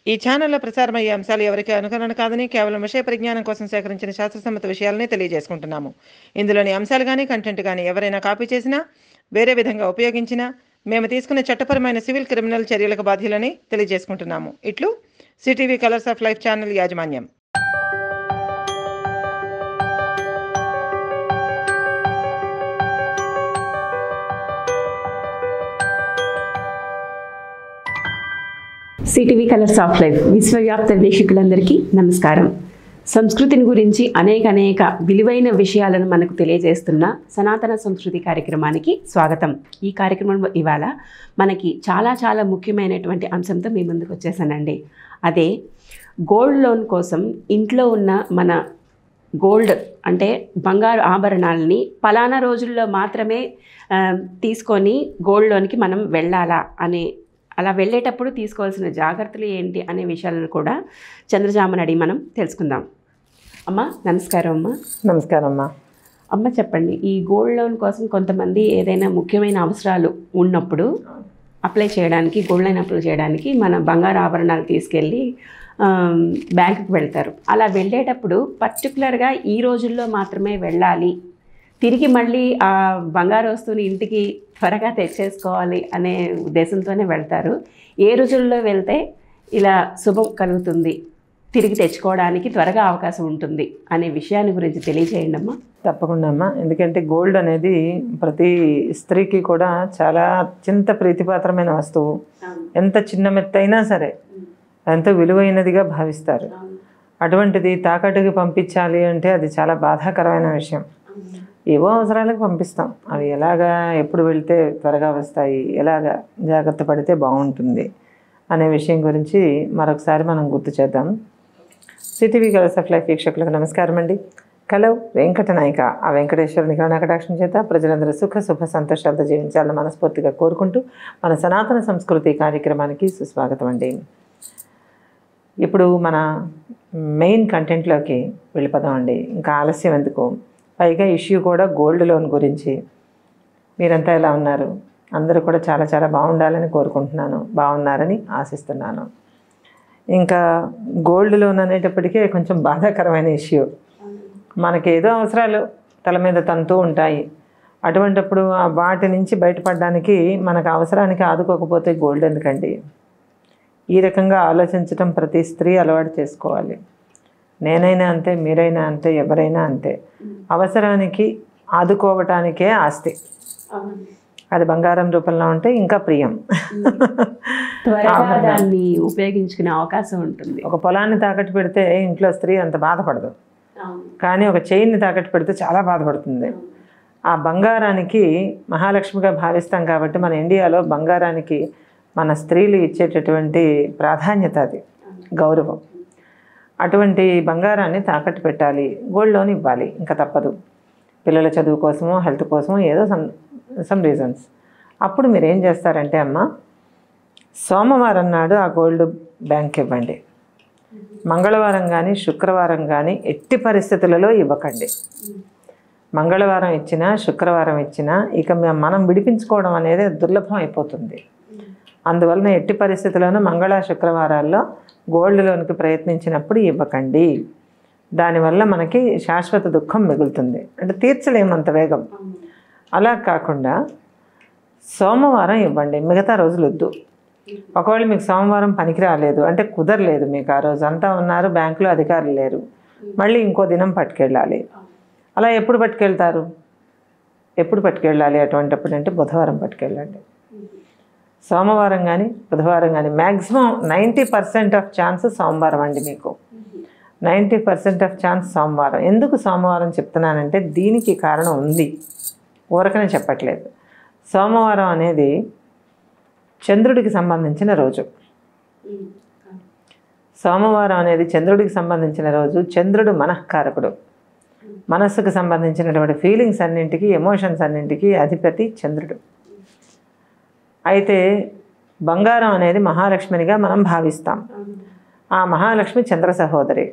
ఈ ఛానల్లో ప్రసారమయ్యే అంశాలు ఎవరికి అనుకరణ కాదని కేవలం విషయ పరిజ్ఞానం కోసం సేకరించిన శాస్త్రసమ్మత విషయాలనే తెలియజేసుకుంటున్నాము ఇందులోని అంశాలు కానీ కంటెంట్ కానీ ఎవరైనా కాపీ చేసినా వేరే విధంగా ఉపయోగించినా మేము తీసుకునే చట్టపరమైన సివిల్ క్రిమినల్ చర్యలకు బాధ్యులని తెలియజేసుకుంటున్నాము ఇట్లు CTV colours of life channel యాజమాన్యం సిటీవీ కలర్స్ ఆఫ్ లైఫ్ విశ్వవ్యాప్త వీక్షకులందరికీ నమస్కారం సంస్కృతిని గురించి అనేక అనేక విలువైన విషయాలను మనకు తెలియజేస్తున్న సనాతన సంస్కృతి కార్యక్రమానికి స్వాగతం ఈ కార్యక్రమం ఇవాళ మనకి చాలా చాలా ముఖ్యమైనటువంటి అంశంతో మీ ముందుకు వచ్చేసానండి అదే గోల్డ్ లోన్ కోసం ఇంట్లో ఉన్న మన గోల్డ్ అంటే బంగారు ఆభరణాలని పలానా రోజుల్లో మాత్రమే ఆ, తీసుకొని గోల్డ్ లోన్కి మనం వెళ్ళాలా అనే అలా వెళ్ళేటప్పుడు తీసుకోవాల్సిన జాగ్రత్తలు ఏంటి అనే విషయాలను కూడా చంద్రజామని అడిగి మనం తెలుసుకుందాం అమ్మ నమస్కారం అమ్మ నమస్కారం అమ్మా అమ్మ చెప్పండి ఈ గోల్డ్ లోన్ కోసం కొంతమంది ఏదైనా ముఖ్యమైన అవసరాలు ఉన్నప్పుడు అప్లై చేయడానికి గోల్డ్ లోన్ అప్లై చేయడానికి మన బంగారు ఆభరణాలు తీసుకెళ్ళి ఆమ్, బ్యాంకుకి వెళ్తారు అలా వెళ్ళేటప్పుడు పర్టికులర్గా ఈ రోజుల్లో మాత్రమే వెళ్ళాలి తిరిగి మళ్ళీ ఆ బంగారు వస్తువుని ఇంటికి త్వరగా తెచ్చేసుకోవాలి అనే ఉద్దేశంతోనే వెళ్తారు ఏ రోజుల్లో వెళ్తే ఇలా శుభం కలుగుతుంది తిరిగి తెచ్చుకోవడానికి త్వరగా అవకాశం ఉంటుంది అనే విషయాన్ని గురించి తెలియజేయండి అమ్మా తప్పకుండా అమ్మా ఎందుకంటే గోల్డ్ అనేది ప్రతి స్త్రీకి కూడా చాలా అత్యంత ప్రీతిపాత్రమైన వస్తువు ఎంత చిన్న మెత్త అయినా సరే ఎంతో విలువైనదిగా భావిస్తారు అటువంటిది తాకట్టుకి పంపించాలి అంటే అది చాలా బాధాకరమైన విషయం ఏవో అవసరాలకు పంపిస్తాం అవి ఎలాగా ఎప్పుడు వెళ్తే త్వరగా వస్తాయి ఎలాగా జాగ్రత్త పడితే బాగుంటుంది అనే విషయం గురించి మరొకసారి మనం గుర్తు చేద్దాం సిటీవీ కలర్స్ ఆఫ్ లైఫ్ వీక్షకులకు నమస్కారం అండి కలవ్ వెంకట నాయక ఆ వెంకటేశ్వరుని కటాక్షం చేత ప్రజలందరూ సుఖ శుభ సంతోషాలతో జీవించాలని మనస్ఫూర్తిగా కోరుకుంటూ మన సనాతన సంస్కృతి కార్యక్రమానికి సుస్వాగతం అండి ఇప్పుడు మన మెయిన్ కంటెంట్లోకి వెళ్ళిపోదామండి ఇంకా ఆలస్యం ఎందుకు పైగా ఇష్యూ కూడా గోల్డ్ లోన్ గురించి మీరంతా ఎలా ఉన్నారు అందరూ కూడా చాలా చాలా బాగుండాలని కోరుకుంటున్నాను బాగున్నారని ఆశిస్తున్నాను ఇంకా గోల్డ్ లోన్ అనేటప్పటికీ కొంచెం బాధాకరమైన ఇష్యూ మనకి ఏదో అవసరాలు తల మీద తంతూ ఉంటాయి అటువంటప్పుడు ఆ వాటి నుంచి బయటపడడానికి మనకు అవసరానికి ఆదుకోకపోతే గోల్డ్ ఎందుకండి ఈ రకంగా ఆలోచించటం ప్రతి స్త్రీ అలవాటు చేసుకోవాలి నేనైనా అంతే మీరైనా అంతే ఎవరైనా అంతే అవసరానికి ఆదుకోవటానికే ఆస్తి అది బంగారం రూపంలో ఉంటే ఇంకా ప్రియం త్వరగా దాన్ని ఉపయోగించుకునే అవకాశం ఉంటుంది ఒక పొలాన్ని తాకట్టు పెడితే ఇంట్లో స్త్రీ అంత బాధపడదు కానీ ఒక చైన్ని తాకట్టు పెడితే చాలా బాధపడుతుంది ఆ బంగారానికి మహాలక్ష్మిగా భావిస్తాం కాబట్టి మన ఇండియాలో బంగారానికి మన స్త్రీలు ఇచ్చేటటువంటి ప్రాధాన్యత అది గౌరవం అటువంటి బంగారాన్ని తాకట్టు పెట్టాలి గోల్డ్ లోన్ ఇవ్వాలి ఇంకా తప్పదు పిల్లల చదువు కోసమో హెల్త్ కోసమో ఏదో సమ్ సమ్ రీజన్స్ అప్పుడు మీరు ఏం చేస్తారంటే అమ్మ సోమవారం నాడు ఆ గోల్డ్ బ్యాంక్ ఇవ్వండి మంగళవారం కానీ శుక్రవారం కానీ ఎట్టి పరిస్థితులలో ఇవ్వకండి మంగళవారం ఇచ్చినా శుక్రవారం ఇచ్చినా ఇక మ- మనం విడిపించుకోవడం అనేది దుర్లభం అయిపోతుంది అందువలన ఎట్టి పరిస్థితుల్లోనూ మంగళ శుక్రవారాల్లో గోల్డ్ లోన్కి ప్రయత్నించినప్పుడు ఇవ్వకండి దానివల్ల మనకి శాశ్వత దుఃఖం మిగులుతుంది అంటే తీర్చలేమంత వేగం అలా కాకుండా సోమవారం ఇవ్వండి మిగతా రోజులు వద్దు ఒకవేళ మీకు సోమవారం పనికి రాలేదు అంటే కుదరలేదు మీకు ఆ రోజు అంతా ఉన్నారు బ్యాంకులో అధికారులు లేరు మళ్ళీ ఇంకో దినం పట్టుకెళ్ళాలి అలా ఎప్పుడు పట్టుకెళ్తారు ఎప్పుడు పట్టుకెళ్ళాలి అటువంటిప్పుడు అంటే బుధవారం పట్టుకెళ్ళండి సోమవారం కానీ బుధవారం కానీ maximum ninety percent of chance సోమవారం అండి మీకు నైంటీ పర్సెంట్ ఆఫ్ ఛాన్స్ సోమవారం ఎందుకు సోమవారం చెప్తున్నానంటే దీనికి కారణం ఉంది ఊరకనే చెప్పట్లేదు సోమవారం అనేది చంద్రుడికి సంబంధించిన రోజు సోమవారం అనేది చంద్రుడికి సంబంధించిన రోజు చంద్రుడు మనఃకారకుడు మనస్సుకు సంబంధించినటువంటి ఫీలింగ్స్ అన్నింటికి ఎమోషన్స్ అన్నింటికి అధిపతి చంద్రుడు అయితే బంగారం అనేది మహాలక్ష్మినిగా మనం భావిస్తాం ఆ మహాలక్ష్మి చంద్ర సహోదరి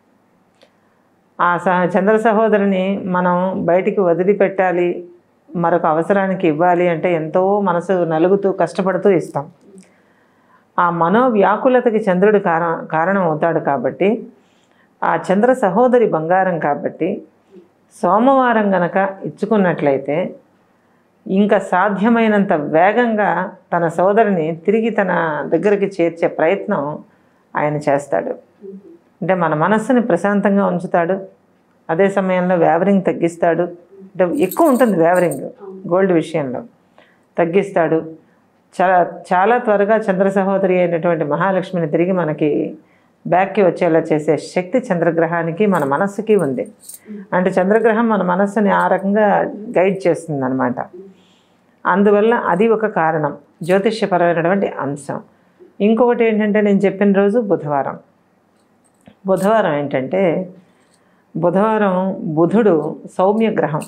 ఆ సహ చంద్ర సహోదరిని మనం బయటికి వదిలిపెట్టాలి మరొక అవసరానికి ఇవ్వాలి అంటే ఎంతో మనసు నలుగుతూ కష్టపడుతూ ఇస్తాం ఆ మనోవ్యాకులతకి చంద్రుడు కార కారణం అవుతాడు కాబట్టి ఆ చంద్ర సహోదరి బంగారం కాబట్టి సోమవారం గనక ఇచ్చుకున్నట్లయితే ఇంకా సాధ్యమైనంత వేగంగా తన సోదరిని తిరిగి తన దగ్గరికి చేర్చే ప్రయత్నం ఆయన చేస్తాడు అంటే మన మనస్సుని ప్రశాంతంగా ఉంచుతాడు అదే సమయంలో వేవరింగ్ తగ్గిస్తాడు అంటే ఎక్కువ ఉంటుంది వేవరింగ్ గోల్డ్ విషయంలో తగ్గిస్తాడు చాలా చాలా త్వరగా చంద్ర సహోదరి అయినటువంటి మహాలక్ష్మిని తిరిగి మనకి బ్యాక్కి వచ్చేలా చేసే శక్తి చంద్రగ్రహానికి మన మనస్సుకి ఉంది అంటే చంద్రగ్రహం మన మనస్సుని ఆ రకంగా గైడ్ చేస్తుంది అనమాట అందువల్ల అది ఒక కారణం జ్యోతిష్యపరమైనటువంటి అంశం ఇంకొకటి ఏంటంటే నేను చెప్పిన రోజు బుధవారం బుధవారం ఏంటంటే బుధవారం బుధుడు సౌమ్య గ్రహం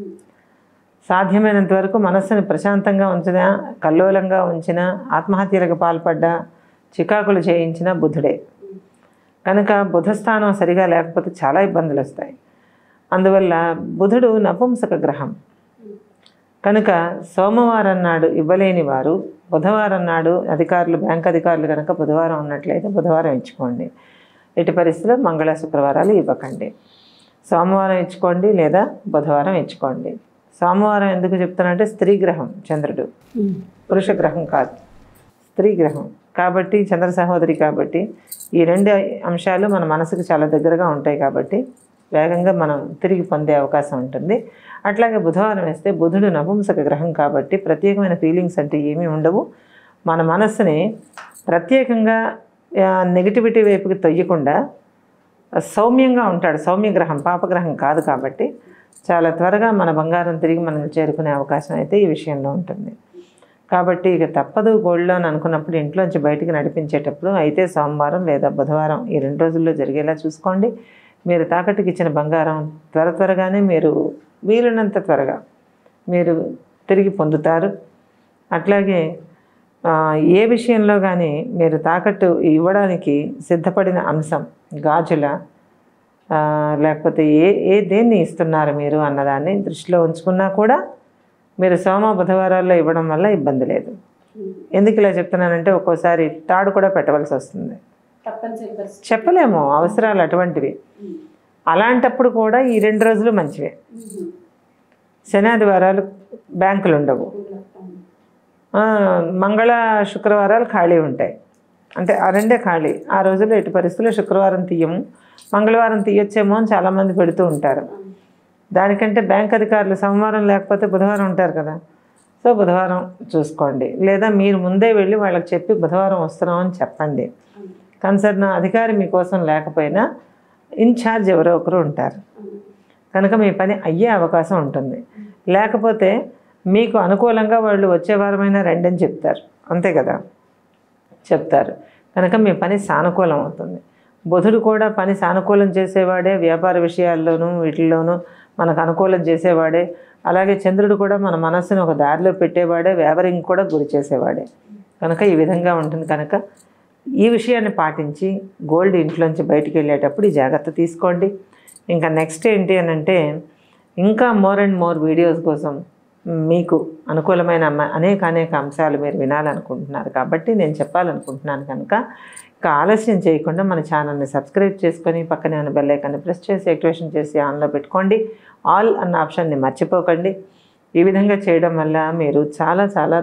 సాధ్యమైనంత వరకు మనస్సుని ప్రశాంతంగా ఉంచినా కల్లోలంగా ఉంచినా ఆత్మహత్యలకు పాల్పడ్డా చికాకులు చేయించిన బుధుడే కనుక బుధస్థానం సరిగా లేకపోతే చాలా ఇబ్బందులు వస్తాయి అందువల్ల బుధుడు నపుంసక గ్రహం కనుక సోమవారం నాడు ఇవ్వలేని వారు బుధవారం నాడు అధికారులు బ్యాంక్ అధికారులు కనుక బుధవారం ఉన్నట్లయితే బుధవారం ఇచ్చుకోండి ఎట్టి పరిస్థితుల్లో మంగళ శుక్రవారాలు ఇవ్వకండి సోమవారం ఇచ్చుకోండి లేదా బుధవారం ఇచ్చుకోండి సోమవారం ఎందుకు చెప్తానంటే స్త్రీ గ్రహం చంద్రుడు పురుష గ్రహం కాదు స్త్రీ గ్రహం కాబట్టి చంద్ర సహోదరి కాబట్టి ఈ రెండు అంశాలు మన మనసుకు చాలా దగ్గరగా ఉంటాయి కాబట్టి వేగంగా మనం తిరిగి పొందే అవకాశం ఉంటుంది అట్లాగే బుధవారం వేస్తే బుధుడు నపుంసక గ్రహం కాబట్టి ప్రత్యేకమైన ఫీలింగ్స్ అంటే ఏమీ ఉండవు మన మనస్సుని ప్రత్యేకంగా నెగిటివిటీ వైపుకి తొయ్యకుండా సౌమ్యంగా ఉంటాడు సౌమ్య గ్రహం పాపగ్రహం కాదు కాబట్టి చాలా త్వరగా మన బంగారం తిరిగి మనం చేరుకునే అవకాశం అయితే ఈ విషయంలో ఉంటుంది కాబట్టి ఇక తప్పదు గోల్డ్ లోన్ అనుకున్నప్పుడు ఇంట్లోంచి బయటికి నడిపించేటప్పుడు అయితే సోమవారం లేదా బుధవారం ఈ రెండు రోజుల్లో జరిగేలా చూసుకోండి మీరు తాకట్టుకి ఇచ్చిన బంగారం త్వర త్వరగానే మీరు వీలున్నంత త్వరగా మీరు తిరిగి పొందుతారు అట్లాగే ఆ, ఏ విషయంలో కానీ మీరు తాకట్టు ఇవ్వడానికి సిద్ధపడిన అంశం గాజుల ఆ, లేకపోతే ఏ ఏ దేన్ని ఇస్తున్నారు మీరు అన్నదాన్ని దృష్టిలో ఉంచుకున్నా కూడా మీరు సోమ బుధవారాల్లో ఇవ్వడం వల్ల ఇబ్బంది లేదు ఎందుకు ఇలా చెప్తున్నానంటే ఒక్కోసారి తాడు కూడా పెట్టవలసి వస్తుంది చెప్పలేము అవసరాలు అటువంటివి అలాంటప్పుడు కూడా ఈ రెండు రోజులు మంచివే శనాదివారాలు బ్యాంకులు ఉండవు ఆ, మంగళ శుక్రవారాలు ఖాళీ ఉంటాయి అంటే ఆ రెండే ఖాళీ ఆ రోజుల్లో ఎటు పరిస్థితుల్లో శుక్రవారం తీయము మంగళవారం తీయొచ్చేమో అని చాలామంది పెడుతూ ఉంటారు దానికంటే బ్యాంక్ అధికారులు సోమవారం లేకపోతే బుధవారం ఉంటారు కదా సో బుధవారం చూసుకోండి లేదా మీరు ముందే వెళ్ళి వాళ్ళకి చెప్పి బుధవారం వస్తున్నాం అని చెప్పండి కన్సర్న్ అధికారి మీకోసం లేకపోయినా ఇన్ఛార్జ్ ఎవరో ఒకరు ఉంటారు కనుక మీ పని అయ్యే అవకాశం ఉంటుంది లేకపోతే మీకు అనుకూలంగా వాళ్ళు వచ్చే వారమైనా రండి అని చెప్తారు అంతే కదా చెప్తారు కనుక మీ పని సానుకూలం అవుతుంది బుధుడు కూడా పని సానుకూలం చేసేవాడే వ్యాపార విషయాల్లోనూ వీటిల్లోనూ మనకు అనుకూలం చేసేవాడే అలాగే చంద్రుడు కూడా మన మనస్సును ఒక దారిలో పెట్టేవాడే వ్యాపారింగ్ కూడా గురి చేసేవాడే కనుక ఈ విధంగా ఉంటుంది కనుక ఈ విషయాన్ని పాటించి గోల్డ్ ఇంట్లోంచి బయటికి వెళ్ళేటప్పుడు ఈ జాగ్రత్త తీసుకోండి ఇంకా నెక్స్ట్ ఏంటి అని అంటే ఇంకా మోర్ అండ్ మోర్ వీడియోస్ కోసం మీకు అనుకూలమైన అమ్మ- అనేక అనేక అంశాలు మీరు వినాలనుకుంటున్నారు కాబట్టి నేను చెప్పాలనుకుంటున్నాను కనుక ఇక ఆలస్యం చేయకుండా మన ఛానల్ని సబ్స్క్రైబ్ చేసుకొని పక్కనే ఉన్న బెల్ ఐకాన్ని ప్రెస్ చేసి యాక్టివేషన్ చేసి ఆన్లో పెట్టుకోండి ఆల్ అన్న ఆప్షన్ని మర్చిపోకండి ఈ విధంగా చేయడం వల్ల మీరు చాలా చాలా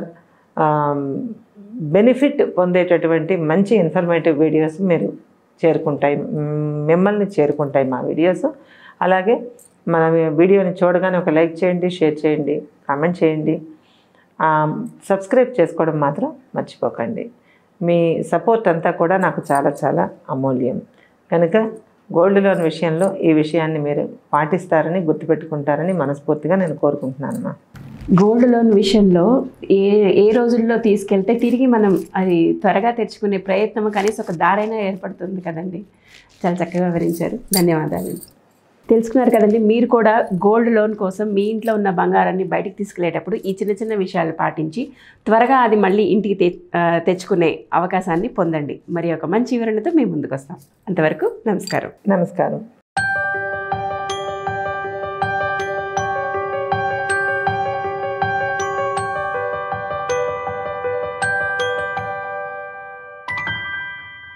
బెనిఫిట్ పొందేటటువంటి మంచి ఇన్ఫర్మేటివ్ వీడియోస్ మీరు చేరుకుంటాయి మ్, మిమ్మల్ని చేరుకుంటాయి మా వీడియోస్ అలాగే మన వీడియోని చూడగానే ఒక లైక్ చేయండి షేర్ చేయండి కామెంట్ చేయండి ఆ, సబ్స్క్రైబ్ చేసుకోవడం మాత్రం మర్చిపోకండి మీ సపోర్ట్ అంతా కూడా నాకు చాలా చాలా అమూల్యం కనుక గోల్డ్ లోన్ విషయంలో ఈ విషయాన్ని మీరు పాటిస్తారని గుర్తుపెట్టుకుంటారని మనస్ఫూర్తిగా నేను కోరుకుంటున్నాను అమ్మా గోల్డ్ లోన్ విషయంలో ఏ ఏ రోజుల్లో తీసుకెళ్తే తిరిగి మనం అది త్వరగా తెచ్చుకునే ప్రయత్నం కనీసం ఒక దారైనా ఏర్పడుతుంది కదండి చాలా చక్కగా వివరించారు ధన్యవాదాలు తెలుసుకున్నారు కదండి మీరు కూడా గోల్డ్ లోన్ కోసం మీ ఇంట్లో ఉన్న బంగారాన్ని బయటికి తీసుకెళ్లేటప్పుడు ఈ చిన్న చిన్న విషయాలు పాటించి త్వరగా అది మళ్ళీ ఇంటికి తె ఆ, తెచ్చుకునే అవకాశాన్ని పొందండి మరి ఒక మంచి వివరణతో మేము ముందుకు వస్తాం అంతవరకు నమస్కారం నమస్కారం